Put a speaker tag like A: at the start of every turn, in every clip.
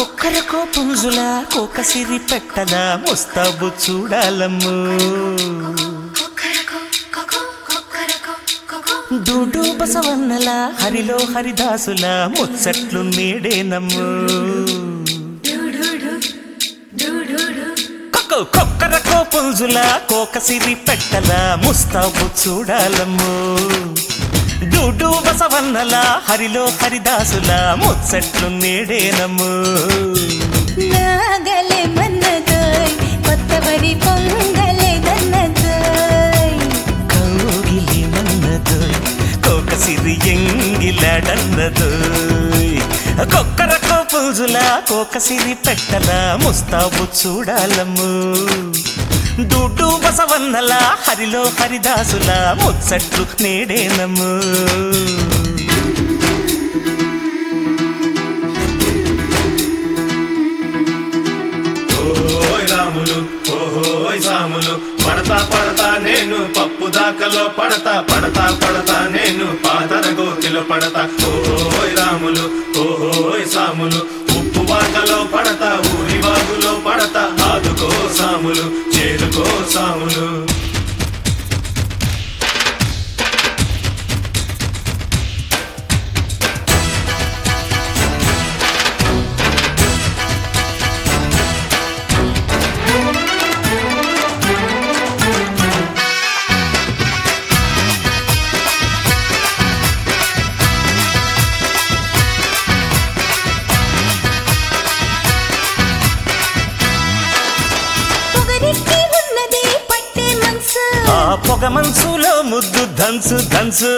A: కొక్కరకో పుంజుల కోకసిరి పెట్టల ముస్తాబు చూడాలమ్ము డూడు బసవన్నల హరిలో హరిదాసుల ముచ్చట్లు నేడేనమ్ము కొక్కో కొక్కరకో పుంజుల కోకసిరి పెట్టల ముస్తాబు చూడాలమ్ము డూడు బసవన్నల హరిలో హరిదాసుల ముచ్చట్లు నేడేనమ్ము
B: నాగలే మన్నదోయ్ కొత్త వరి పొంగలే దన్నదోయ్
A: కౌగిలి మన్నదోయ్ కోకసిరి ఎంగిలాడన్నదోయ్ కొక్కరకో పూజుల కోకసిరి పెట్టల ముస్తాబు చూడాలమ్ము దుడ్డు బసవన్నల హరిలో హరిదాసుల ముచ్చట్లు నేడేనమ్ము
C: ఓయ్ రాములు ఓహోయ్ సాములు పడతా పడతా నేను పప్పు దాకలో పడతా పడతా పడతా నేను పాతర గోతిలో పడతా ఓహోయ్ రాములు ఓహోయ్ సాములు ఉప్పు వాకలో పడతా ఊరి వాగులో పడతా ఆదుకో సాములు చేరుకో సాములు
B: పొగరెక్కి ఉన్నది పట్టే మనసు
A: ఆ పొగ మనసులో ముద్దు ధన్సు ధన్సు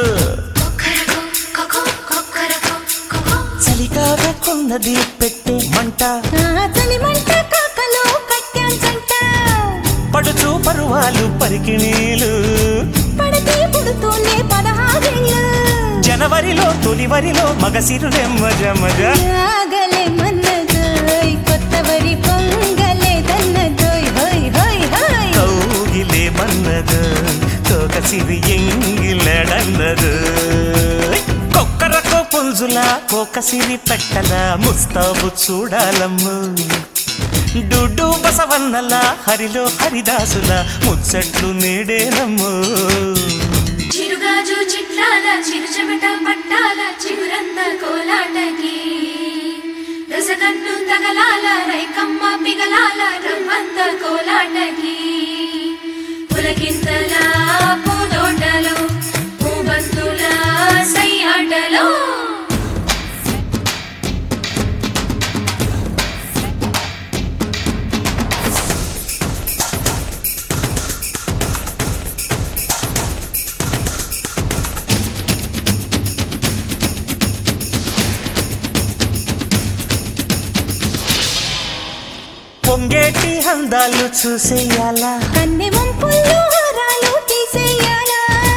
A: చలికాగకున్నది పెట్టే మంట
B: ఆ చలిమంట కాకలో కట్టాంచంట
A: పడుచు పరువాలు పరికిణీలు
B: పడతి పుడుతూనే పదహారేళ్ళు
A: జనవరిలో తొలివరిలో మగసిరు నెమ్మజ మజ
B: నాగలే మన్నదోయ్ కొత్త వరి పొంగలే దన్నదోయ్ హోయ్ హోయ్ హోయ్
A: కౌగిలే మన్నదు కోకసిరి ఎంగిలడన్నదు కొక్కరకో పుంజుల కోకసిరి పెట్టల ముస్తాబు చూడాలమ్ము డుడ్డు బసవన్నల హరిలో హరిదాసుల ముచ్చట్లు నేడేనమ్ము
D: చిరుగాజు చిట్లాల చిరుచెమట పట్టాల చిగురంత కోలాటకి రసగన్ను తగలాల రైకమ్మ పిగలాల రవ్వంత కోలాటకి పులకింతల పూదోటలో పూబంతుల సయ్యాటలో
A: పొంగేటి అందాలు చూసేయాలా
B: కన్నె వంపుల్లో హారాలు తీసేయాలా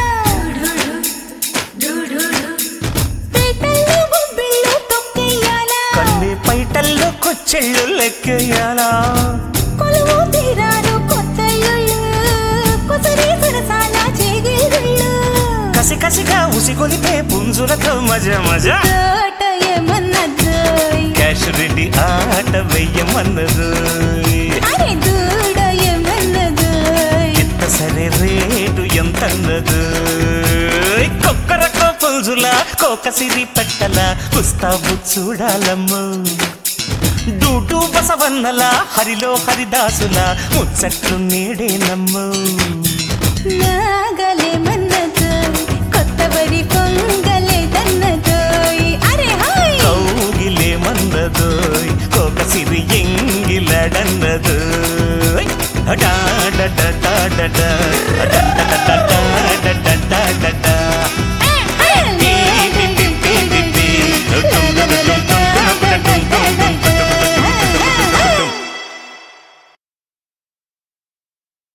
B: పేటల్లో బొబ్బిళ్ళు తొక్కేయాలా
A: కన్ని పైటల్లో కొచ్చెళ్ళు లెక్కేయాలా
B: కొలువు తీరారు కొత్త ఇళ్ళు కొసరి సరసాల చేగిళ్ళు
A: కసి కసిగా ఉసిగొలిపే పుంజులతో మజ మజ
B: తోట ఏమన్నదోయ్
A: క్యాష్ రెడ్డి ఆట వెయ్యమన్నదు
B: అరే దూడ ఏమన్నదోయ్
A: ఎంత సరే రేటు ఎంత అన్నదు కొక్కరకో పుంజుల కోకసిరి పెట్టల పుస్తాబు చూడాలమ్ము డూటు బసవన్నల హరిలో హరిదాసుల ముచ్చట్లు నేడేనమ్ము
B: నాగలే మన్నదోయ్ కొత్త వరి పొంగలే దన్నదోయ్ అరే హాయ్
A: కౌగిలే మందదోయ్ కోకసిరి ఎంగిలడన్నదోయ్ డాడడ డాడడ